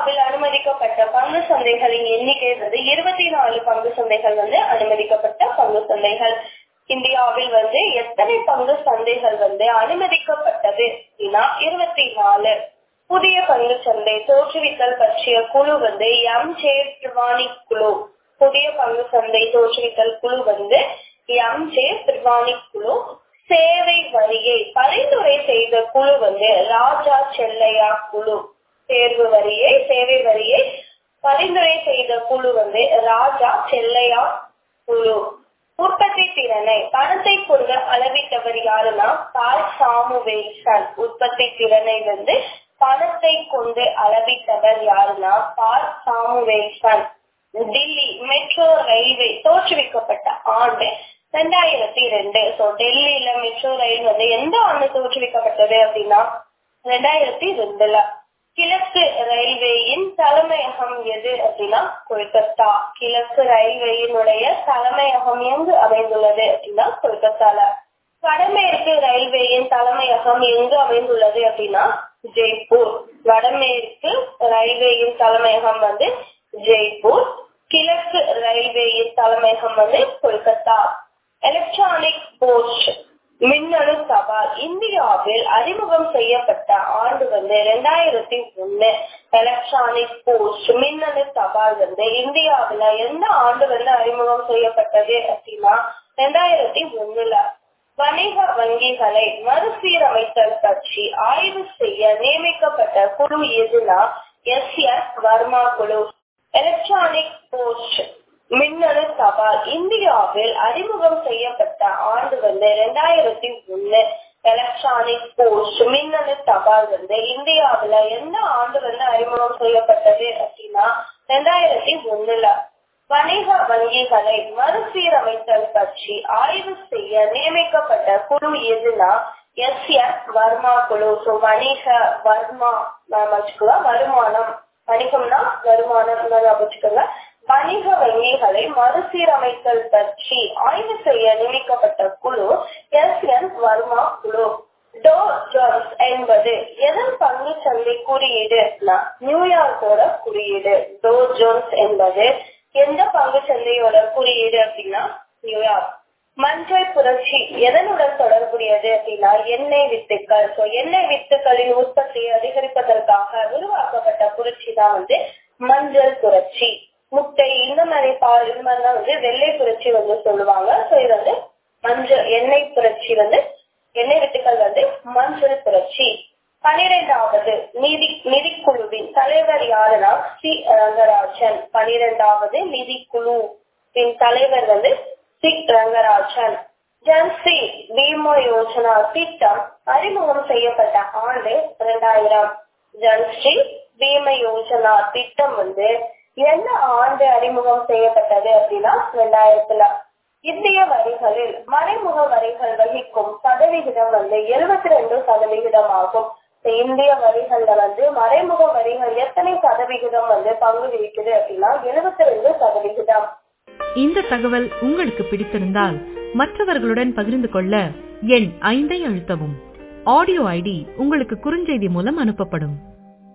இந்தியாவில் அனுமதிக்கப்பட்ட பங்கு சந்தைகளின் எண்ணிக்கை வந்து இருபத்தி நாலு பங்கு சந்தைகள் வந்து அனுமதிக்கப்பட்ட பங்கு சந்தைகள் இந்தியாவில் வந்து எத்தனை பங்கு சந்தைகள் வந்து அனுமதிக்கப்பட்டது அப்படின்னா இருபத்தி நாலு புதிய பங்கு சந்தை தோற்றுவித்தல் பற்றிய குழு வந்து எம் ஜே திரிவாணி குழு புதிய பங்கு சந்தை தோற்றுவித்தல் குழு வந்து எம் ஜே திரிவாணி குழு சேவை வரியை பரிந்துரை செய்த குழு வந்து ராஜா செல்லையா குழு தேர்வு வரியை சேவை வரியை பரிந்துரை செய்த குழு வந்து ராஜா செல்லையா குழு உற்பத்தி திறனை பணத்தை கொண்டு அளவிட்டவர் யாருன்னா பால் சாமுவேல்சன் உற்பத்தி திறனை வந்து பணத்தை கொண்டு அளவிட்டவர் யாருன்னா Paul Samuelson Delhi metro railway தோற்றுவிக்கப்பட்ட ஆண்டு ரெண்டாயிரத்தி ரெண்டு சோ டெல்லியில மெட்ரோ ரயில் வந்து எந்த ஆண்டு தோற்றுவிக்கப்பட்டது அப்படின்னா ரெண்டாயிரத்தி ரெண்டுல கிழக்கு ரயில்வேயின் தலைமையகம் எது அப்படின்னா கொல்கத்தா கிழக்கு ரயில்வேயினுடைய தலைமையகம் எங்கு அமைந்துள்ளது அப்படின்னா கொல்கத்தால வடமேற்கு ரயில்வேயின் தலைமையகம் எங்கு அமைந்துள்ளது அப்படின்னா ஜெய்ப்பூர் வடமேற்கு ரயில்வேயின் தலைமையகம் வந்து ஜெய்ப்பூர் கிழக்கு ரயில்வேயின் தலைமையகம் வந்து கொல்கத்தா எலக்ட்ரானிக் போஸ்ட் மின்னணு தபால் இந்தியாவில் அறிமுகம் செய்யப்பட்ட ஆண்டு வந்து ரெண்டாயிரத்தி ஒண்ணு எலக்ட்ரானிக் போஸ்ட் மின்னணு தபால் வந்து இந்தியாவுல எந்த ஆண்டு வந்து அறிமுகம் செய்யப்பட்டது அப்படின்னா ரெண்டாயிரத்தி ஒண்ணுல வணிக வங்கிகளை மறுசீரமைத்தல் பற்றி ஆய்வு செய்ய நியமிக்கப்பட்ட குழு எதுனா எஸ் எஸ் வர்மா குழு எலக்ட்ரானிக் போஸ்ட் மின்னணு தபால் இந்தியாவில் அறிமுகம் செய்யப்பட்ட ஆண்டு வந்து ரெண்டாயிரத்தி ஒண்ணு எலக்ட்ரானிக் போஸ்ட் மின்னணு தபால் வந்து இந்தியாவுல எந்த ஆண்டு வந்து அறிமுகம் செய்யப்பட்டது அப்படின்னா ரெண்டாயிரத்தி ஒண்ணுல வணிக வங்கிகளை மறுசீரமைத்தல் பற்றி ஆய்வு செய்ய நியமிக்கப்பட்ட குழு எதுனா எஸ் எஸ் வர்மா குழு ஸோ வணிக வர்மா வச்சுக்கலாம் வருமானம் வணிகம்னா வருமானம் வச்சுக்கோங்க வணிக வங்கிகளை மறுசீரமைத்தல் பற்றி ஆய்வு செய்ய நியமிக்கப்பட்ட குழு எஸ் என் வர்மா குழு டோ ஜோன்ஸ் என்பது எதன் பங்கு சந்தை குறியீடு நியூயார்க்கோட குறியீடு டோ ஜோன்ஸ் என்பது எந்த பங்கு சந்தையோட குறியீடு அப்படின்னா நியூயார்க் மஞ்சள் புரட்சி எதனுடன் தொடர்புடையது அப்படின்னா எண்ணெய் வித்துக்கள் ஸோ எண்ணெய் வித்துக்களின் உற்பத்தியை அதிகரிப்பதற்காக உருவாக்கப்பட்ட புரட்சி தான் வந்து மஞ்சள் புரட்சி முட்டை இந்த மாதிரி பால் இந்த மாதிரிலாம் வந்து வெள்ளை புரட்சி வந்து சொல்லுவாங்க ஸோ இது வந்து மஞ்சள் எண்ணெய் புரட்சி வந்து எண்ணெய் வித்துக்கள் வந்து மஞ்சள் புரட்சி பனிரெண்டாவது நிதி நிதிக்குழுவின் தலைவர் யாருன்னா சி ரங்கராஜன் பனிரெண்டாவது நிதிக்குழுவின் தலைவர் வந்து சி ரங்கராஜன் ஜன்சி பீமா யோஜனா திட்டம் அறிமுகம் செய்யப்பட்ட ஆண்டு இரண்டாயிரம் ஜன்ஸ்ரீ பீம யோஜனா திட்டம் வந்து என்ன ஆண்டு அறிமுகம் செய்யப்பட்டது அப்படின்னா ரெண்டாயிரத்துல இந்திய வரிகளில் மறைமுக வரிகள் வகிக்கும் சதவிகிதம் வந்து எழுபத்தி ரெண்டு சதவிகிதம் ஆகும் இந்திய வரிகள்ல வந்து மறைமுக வரிகள் எத்தனை சதவிகிதம் வந்து பங்கு வகிக்குது அப்படின்னா எழுபத்தி ரெண்டு சதவிகிதம் இந்த தகவல் உங்களுக்கு பிடித்திருந்தால் மற்றவர்களுடன் பகிர்ந்து கொள்ள எண் ஐந்தை அழுத்தவும் ஆடியோ ஐடி உங்களுக்கு குறுஞ்செய்தி மூலம் அனுப்பப்படும்